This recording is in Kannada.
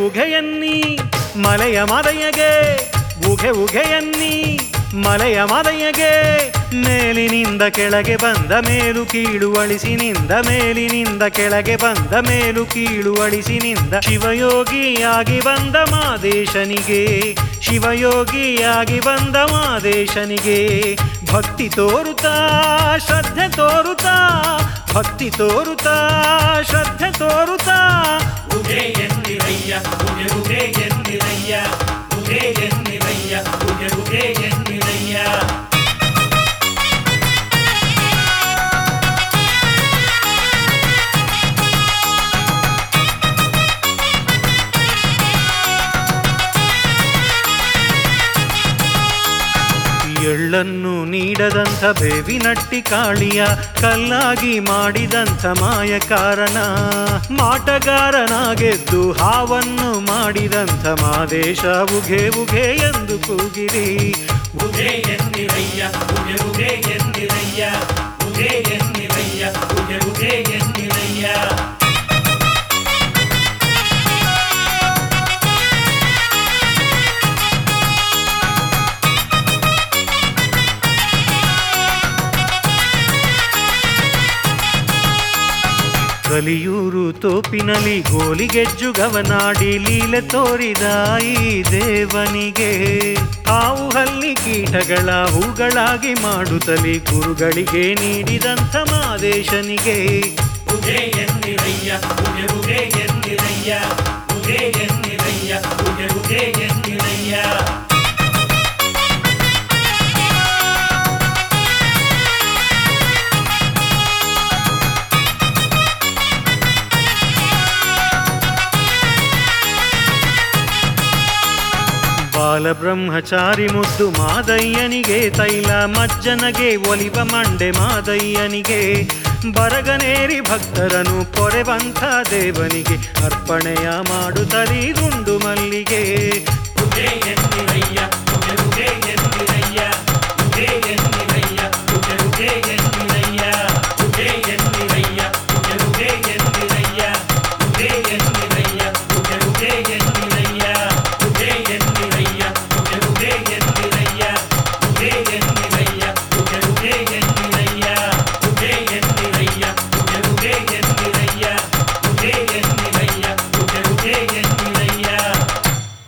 ಉಘೆಯನ್ನೀ ಮಲೆಯ ಮದಯಗೆ ಉಘೆ ಉಘೆಯನ್ನೀ ಮಲೆಯ ಮದಯಗೆ ಮೇಲಿನಿಂದ ಕೆಳಗೆ ಬಂದ ಮೇಲು ಕೀಳು ಅಳಿಸಿನಿಂದ ಮೇಲಿನಿಂದ ಕೆಳಗೆ ಬಂದ ಮೇಲು ಕೀಳು ಅಳಿಸಿನಿಂದ ಶಿವಯೋಗಿಯಾಗಿ ಬಂದ ಮಾದೇಶನಿಗೆ ಶಿವಯೋಗಿಯಾಗಿ ಬಂದ ಮಾದೇಶನಿಗೆ ಭಕ್ತಿ ತೋರುತ್ತಾ ಶ್ರದ್ಧೆ ತೋರುತ್ತಾ ಭಕ್ತಿ ತೋರುತ್ತಾ ಶ್ರದ್ಧೆ ತೋರುತ್ತಾ ಉಗೆ ಎನ್ನಿರಯ್ಯ ಉಗೆ ಉಗೆ ಎನ್ನಿರಯ್ಯ ಉಗೆ ಎನ್ನಿರಯ್ಯ ಉಗೆ ಉಗೆ ಎನ್ನಿರಯ್ಯ ಎಳ್ಳನ್ನು ನೀಡದಂಥ ಬೇವಿನಟ್ಟಿ ಕಾಳಿಯ ಕಲ್ಲಾಗಿ ಮಾಡಿದಂಥ ಮಾಯ ಕಾರಣ ಮಾಟಗಾರನಾಗೆದ್ದು ಹಾವನ್ನು ಮಾಡಿದಂಥ ಮಾದೇಶ ಉಘೆ ಉಘೆ ಎಂದು ಕೂಗಿರಿ ಉಗೆ ಎನ್ನಿರಯ್ಯ ಉಗೆ ಉಗೆ ಎನ್ನಿರಯ್ಯ ಉಗೆ ಎನ್ನಿರಯ್ಯ ಉಗೆ ಉಗೆ ಎನ್ನಿರಯ್ಯ ಕಲಿಯೂರು ತೋಪಿನಲ್ಲಿ ಗೋಲಿಗೆಜ್ಜು ಗವನಾಡಿ ಲೀಲೆ ತೋರಿದ ಈ ದೇವನಿಗೆ ಹಾವು ಹಲ್ಲಿ ಕೀಟಗಳ ಹೂಗಳಾಗಿ ಮಾಡುತ್ತಲಿ ಗುರುಗಳಿಗೆ ನೀಡಿದಂಥ ಮಾದೇಶನಿಗೆ ಉಗೆ ಎನ್ನಿರಯ್ಯ ಉಗೆ ಉಗೆ ಎನ್ನಿರಯ್ಯ ಉಗೆ ಎನ್ನಿರಯ್ಯ ಉಗೆ ಉಗೆ ಎನ್ನಿರಯ್ಯ ಬಾಲಬ್ರಹ್ಮಚಾರಿ ಮುದ್ದು ಮಾದಯ್ಯನಿಗೆ ತೈಲ ಮಜ್ಜನಗೆ ಒಲಿವ ಮಂಡೆ ಮಾದಯ್ಯನಿಗೆ ಬರಗನೇರಿ ಭಕ್ತರನು ಪೊರೆವಂಥ ದೇವನಿಗೆ ಅರ್ಪಣೆಯ ಮಾಡುತ್ತಲಿ ರುಂಡು ಮಲ್ಲಿಗೆ ಉಗೆ ಎನ್ನಿರಯ್ಯ ಉಗೆ ಉಗೆ ಎನ್ನಿರಯ್ಯ ಉಗೆ ಎನ್ನಿರಯ್ಯ ಉಗೆ ಉಗೆ ಎನ್ನಿರಯ್ಯ ಉಗೆ ಎನ್ನಿರಯ್ಯ ಉಗೆ ಉಗೆ ಎನ್ನಿರಯ್ಯ ಉಗೆ ಎನ್ನಿರಯ್ಯ ಉಗೆ ಉಗೆ ಎನ್ನಿರಯ್ಯ